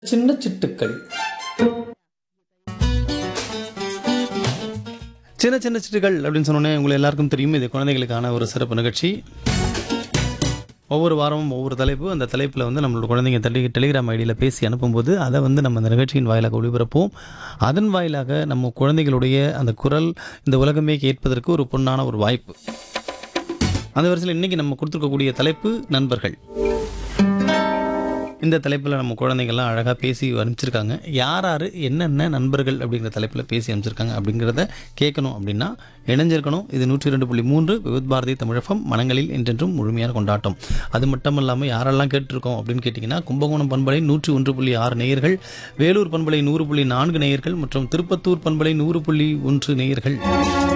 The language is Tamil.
சின்ன சிட்டுக்கள் சின்ன சின்ன சிட்டுகள் அப்படின்னு சொன்னோன்னே உங்களை எல்லாருக்கும் தெரியும் இது குழந்தைகளுக்கான ஒரு சிறப்பு நிகழ்ச்சி ஒவ்வொரு வாரமும் ஒவ்வொரு தலைப்பு அந்த தலைப்பில் வந்து நம்மளோட குழந்தைங்க டெலி டெலிகிராம் ஐடியில் பேசி அனுப்பும்போது அதை வந்து நம்ம அந்த நிகழ்ச்சியின் வாயிலாக ஒளிபரப்போம் அதன் வாயிலாக நம்ம குழந்தைகளுடைய அந்த குரல் இந்த உலகமே கேட்பதற்கு ஒரு பொன்னான ஒரு வாய்ப்பு அந்த வரிசையில் இன்றைக்கி நம்ம கொடுத்துருக்கக்கூடிய தலைப்பு நண்பர்கள் இந்த தலைப்பில் நம்ம குழந்தைங்கள்லாம் அழகாக பேசி அனுப்பிச்சிருக்காங்க யார் யார் என்னென்ன நண்பர்கள் அப்படிங்கிற தலைப்பில் பேசி அனுப்பிச்சிருக்காங்க அப்படிங்கிறத கேட்கணும் அப்படின்னா இணைஞ்சிருக்கணும் இது நூற்றி ரெண்டு புள்ளி மூன்று விவித் பாரதி தமிழகம் மனங்களில் என்றென்றும் முழுமையான கொண்டாட்டம் அது மட்டும் இல்லாமல் யாரெல்லாம் கேட்டிருக்கோம் அப்படின்னு கேட்டிங்கன்னா கும்பகோணம் பண்பலை நூற்றி ஒன்று புள்ளி ஆறு நேயர்கள் வேலூர் பண்பலை நூறு புள்ளி நான்கு நேயர்கள் மற்றும் திருப்பத்தூர் பண்பலை நூறு புள்ளி ஒன்று நேயர்கள்